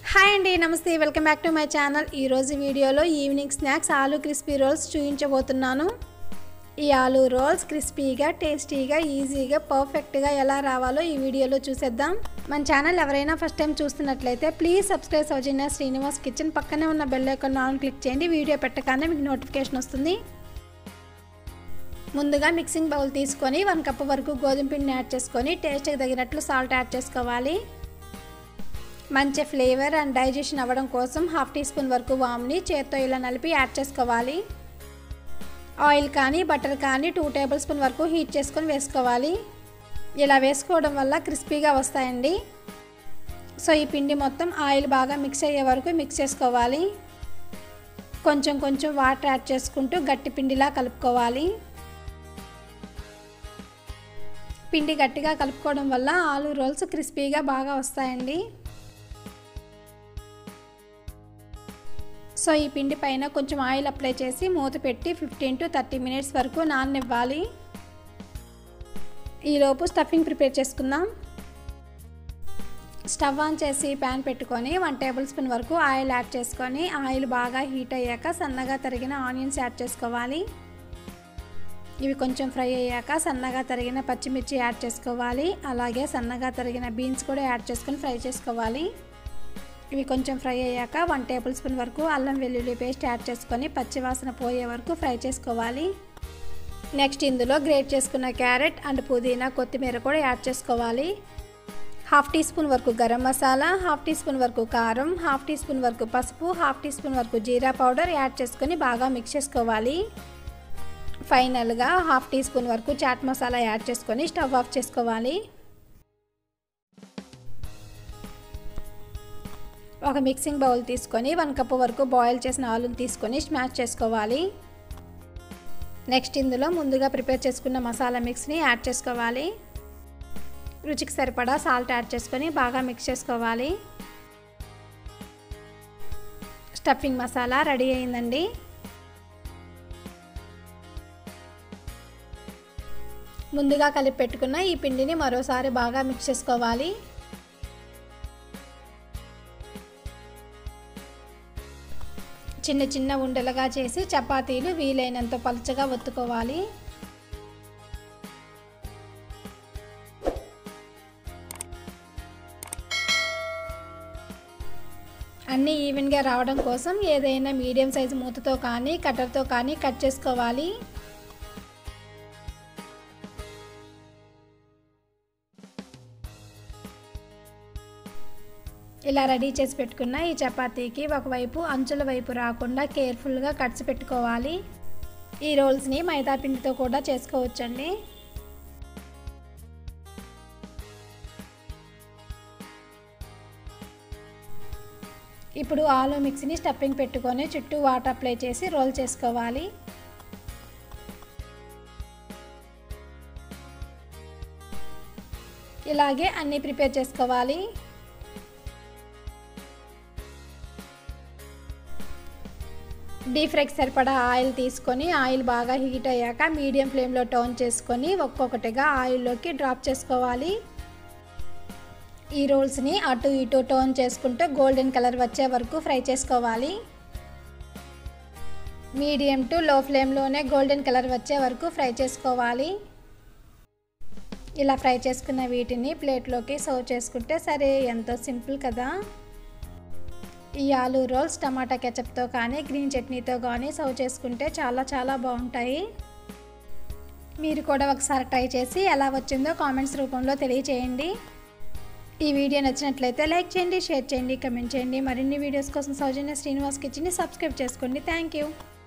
hi అండి నమస్తే welcome back to my channel ఈరోజు వీడియోలో evening snacks aloo crispy rolls చూపించబోతున్నాను ఈ ఆలూ రోల్స్ క్రిస్పీగా టేస్టీగా ఈజీగా పర్ఫెక్ట్గా ఎలా రావాలో ఈ వీడియోలో చూసేద్దాం మన ఛానల్ ఎవరైనా ఫస్ట్ టైం చూస్తున్నట్లయితే please subscribe Soujanya Srinivas kitchen పక్కనే ఉన్న బెల్ ఐకాన్ ఆన్ క్లిక్ చేయండి వీడియో పెట్టగానే మీకు నోటిఫికేషన్ వస్తుంది ముందుగా మిక్సింగ్ బౌల్ తీసుకొని వన్ కప్ వరకు గోధుమ పిండిని యాడ్ చేసుకొని టేస్ట్కి తగినట్లు సాల్ట్ యాడ్ చేసుకోవాలి మంచి ఫ్లేవర్ అండ్ డైజెషన్ అవ్వడం కోసం హాఫ్ టీ స్పూన్ వరకు వామ్ని చేత్తో ఇలా నలిపి యాడ్ చేసుకోవాలి ఆయిల్ కానీ బటర్ కానీ టూ టేబుల్ స్పూన్ వరకు హీట్ చేసుకొని వేసుకోవాలి ఇలా వేసుకోవడం వల్ల క్రిస్పీగా వస్తాయండి సో ఈ పిండి మొత్తం ఆయిల్ బాగా మిక్స్ అయ్యే వరకు మిక్స్ చేసుకోవాలి కొంచెం కొంచెం వాటర్ యాడ్ చేసుకుంటూ గట్టి పిండిలా కలుపుకోవాలి పిండి గట్టిగా కలుపుకోవడం వల్ల ఆలు రోల్స్ క్రిస్పీగా బాగా వస్తాయండి సో ఈ పిండి పైన కొంచెం ఆయిల్ అప్లై చేసి మూత పెట్టి ఫిఫ్టీన్ టు థర్టీ మినిట్స్ వరకు నాననివ్వాలి ఈలోపు స్టఫింగ్ ప్రిపేర్ చేసుకుందాం స్టవ్ ఆన్ చేసి ప్యాన్ పెట్టుకొని వన్ టేబుల్ స్పూన్ వరకు ఆయిల్ యాడ్ చేసుకొని ఆయిల్ బాగా హీట్ అయ్యాక సన్నగా తరిగిన ఆనియన్స్ యాడ్ చేసుకోవాలి ఇవి కొంచెం ఫ్రై అయ్యాక సన్నగా తరిగిన పచ్చిమిర్చి యాడ్ చేసుకోవాలి అలాగే సన్నగా తరిగిన బీన్స్ కూడా యాడ్ చేసుకొని ఫ్రై చేసుకోవాలి ఇవి కొంచెం ఫ్రై అయ్యాక వన్ టేబుల్ స్పూన్ వరకు అల్లం వెల్లుల్లి పేస్ట్ యాడ్ చేసుకొని పచ్చివాసన పోయే వరకు ఫ్రై చేసుకోవాలి నెక్స్ట్ ఇందులో గ్రేట్ చేసుకున్న క్యారెట్ అండ్ పుదీనా కొత్తిమీర కూడా యాడ్ చేసుకోవాలి హాఫ్ టీ స్పూన్ వరకు garam masala half teaspoon వరకు కారం హాఫ్ టీ స్పూన్ వరకు పసుపు హాఫ్ టీ స్పూన్ వరకు జీరా పౌడర్ యాడ్ చేసుకొని బాగా మిక్స్ చేసుకోవాలి ఫైనల్గా హాఫ్ టీ స్పూన్ వరకు చాట్ మసాలా యాడ్ చేసుకొని స్టవ్ ఆఫ్ చేసుకోవాలి ఒక మిక్సింగ్ బౌల్ తీసుకొని వన్ కప్ వరకు బాయిల్ చేసిన ఆలుని తీసుకొని స్మాష్ చేసుకోవాలి నెక్స్ట్ ఇందులో ముందుగా ప్రిపేర్ చేసుకున్న మసాలా మిక్స్ని యాడ్ చేసుకోవాలి రుచికి సరిపడా సాల్ట్ యాడ్ చేసుకొని బాగా మిక్స్ చేసుకోవాలి స్టఫింగ్ మసాలా రెడీ అయిందండి ముందుగా కలిపి పెట్టుకున్న ఈ పిండిని మరోసారి బాగా మిక్స్ చేసుకోవాలి చిన్న చిన్న ఉండలుగా చేసి చపాతీలు వీలైనంత పలుచగా ఒత్తుకోవాలి అన్నీ ఈవెన్గా రావడం కోసం ఏదైనా మీడియం సైజు మూతతో కానీ కట్టర్తో కానీ కట్ చేసుకోవాలి ఇలా రెడీ చేసి పెట్టుకున్న ఈ చపాతీకి ఒకవైపు అంచుల వైపు రాకుండా కేర్ఫుల్గా కట్స్ పెట్టుకోవాలి ఈ రోల్స్ని మైదా పిండితో కూడా చేసుకోవచ్చండి ఇప్పుడు ఆలు మిక్సీని స్టఫింగ్ పెట్టుకొని చుట్టూ వాటర్ అప్లై చేసి రోల్ చేసుకోవాలి ఇలాగే అన్నీ ప్రిపేర్ చేసుకోవాలి డీప్ ఫ్రైకి సరిపడా ఆయిల్ తీసుకొని ఆయిల్ బాగా హీట్ అయ్యాక మీడియం ఫ్లేమ్లో టర్న్ చేసుకొని ఒక్కొక్కటిగా ఆయిల్లోకి డ్రాప్ చేసుకోవాలి ఈ రోల్స్ని అటు ఇటు టర్న్ చేసుకుంటూ గోల్డెన్ కలర్ వచ్చే వరకు ఫ్రై చేసుకోవాలి మీడియం టు లో ఫ్లేమ్లోనే గోల్డెన్ కలర్ వచ్చే వరకు ఫ్రై చేసుకోవాలి ఇలా ఫ్రై చేసుకున్న వీటిని ప్లేట్లోకి సర్వ్ చేసుకుంటే సరే ఎంతో సింపుల్ కదా ఈ ఆలూ రోల్స్ టమాటా కెచప్తో కానీ గ్రీన్ చట్నీతో కానీ సర్వ్ చేసుకుంటే చాలా చాలా బాగుంటాయి మీరు కూడా ఒకసారి ట్రై చేసి ఎలా వచ్చిందో కామెంట్స్ రూపంలో తెలియచేయండి ఈ వీడియో నచ్చినట్లయితే లైక్ చేయండి షేర్ చేయండి కమెంట్ చేయండి మరిన్ని వీడియోస్ కోసం సౌజన్య శ్రీనివాస్ కిచెన్ని సబ్స్క్రైబ్ చేసుకోండి థ్యాంక్ యూ